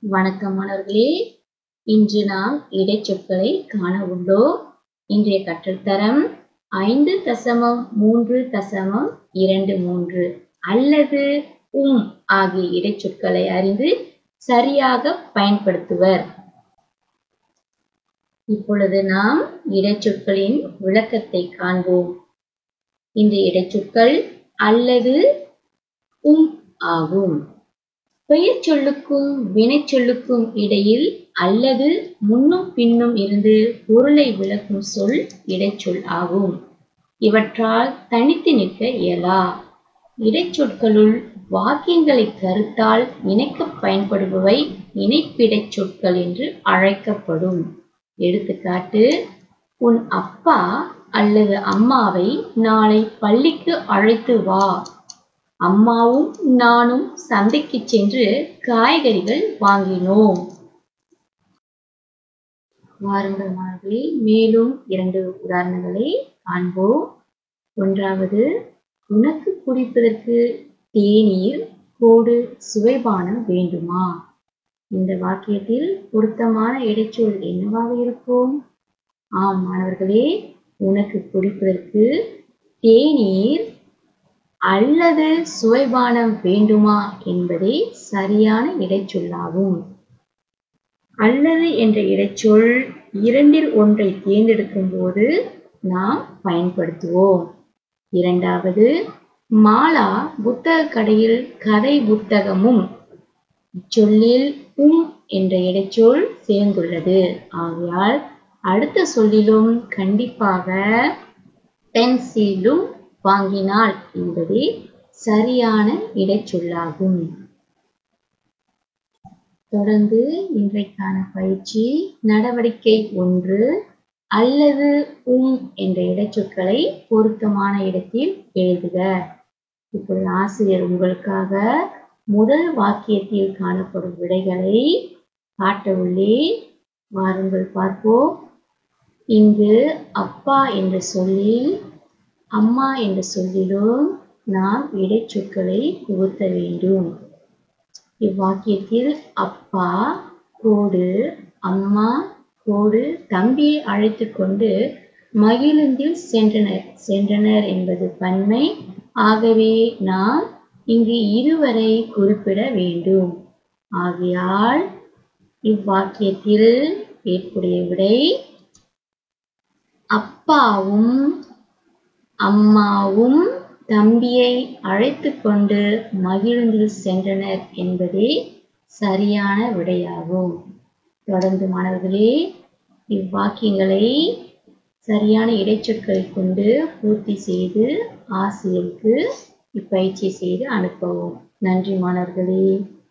வணக்கம் மாணவர்களே இன்று நாம் இடைச்சொற்களை காண உள்ளோம் இன்றைய கற்றல் தரம் ஐந்து தசமம் மூன்று தசமம் இரண்டு மூன்று அல்லது உம் ஆகிய இடைச்சொற்களை அறிந்து சரியாக பயன்படுத்துவர் இப்பொழுது நாம் இடைச்சொற்களின் விளக்கத்தை காண்போம் இந்த இடைச்சொற்கள் அல்லது உம் ஆகும் பெயர் சொல்லுக்கும் வினைச்சொல்லுக்கும் இடையில் அல்லது முன்னும் பின்னும் இருந்து பொருளை விளக்கும் சொல் இடைச்சொல் ஆகும் இவற்றால் தனித்து நிற்க இயலா இடைச்சொற்களுள் வாக்கியங்களை கருத்தால் இணைக்க பயன்படுபவை இணைப்பிடைச் சொற்கள் என்று அழைக்கப்படும் எடுத்துக்காட்டு உன் அப்பா அல்லது அம்மாவை நாளை பள்ளிக்கு அழைத்து வா அம்மாவும் நானும் சந்தைக்கு சென்று காய்கறிகள் வாங்கினோம் வாருங்கள் மாணவர்களே மேலும் இரண்டு உதாரணங்களை காண்போம் ஒன்றாவது உனக்கு குடிப்பதற்கு தேநீர் கோடு சுவைபானம் வேண்டுமா இந்த வாக்கியத்தில் பொருத்தமான இடைச்சொல் என்னவாக இருக்கும் ஆம் மாணவர்களே உனக்கு குடிப்பதற்கு தேநீர் அல்லது சுவைபானம் வேண்டுமா என்பதே சரியான இடைச்சொல்லாகும் அல்லது என்ற இடைச்சொல் இரண்டில் ஒன்றை தேர்ந்தெடுக்கும் போது நாம் பயன்படுத்துவோம் இரண்டாவது மாலா புத்தக கடையில் கதை புத்தகமும் இச்சொல்லில் உம் என்ற இடைச்சொல் சேர்ந்துள்ளது ஆகையால் அடுத்த சொல்லிலும் கண்டிப்பாக பென்சிலும் வாங்கினாள் என்பதே சரியான இடைச்சொல்லாகும் தொடர்ந்து இன்றைக்கான பயிற்சி நடவடிக்கை ஒன்று அல்லது உம் என்ற இடைச்சொற்களை பொருத்தமான இடத்தில் எழுதுக இப்பொழுது ஆசிரியர் உங்களுக்காக முதல் வாக்கியத்தில் காணப்படும் விடைகளை காட்ட உள்ளேன் வாருங்கள் பார்ப்போம் இங்கு அப்பா என்ற சொல்லில் அம்மா என்ற சொல்லிலும் நாம் இடைச்சொற்களை புகுத்த வேண்டும் இவ்வாக்கியத்தில் அப்பா கோடு அம்மா கோடு தம்பியை அழைத்து கொண்டு மகிழுந்தில் சென்றனர் சென்றனர் என்பது பன்மை ஆகவே நாம் இங்கு இருவரை குறிப்பிட வேண்டும் ஆகையால் இவ்வாக்கியத்தில் ஏற்புடைய விடை அப்பாவும் அம்மாவும் தம்பியை அழைத்து கொண்டு மகிழுந்தில் சென்றனர் என்பதே சரியான விடையாகும் தொடர்ந்து மாணவர்களே இவ்வாக்கியங்களை சரியான இடைச்சொற்களை கொண்டு பூர்த்தி செய்து ஆசிரியருக்கு இப்பயிற்சி செய்து அனுப்பவும் நன்றி மாணவர்களே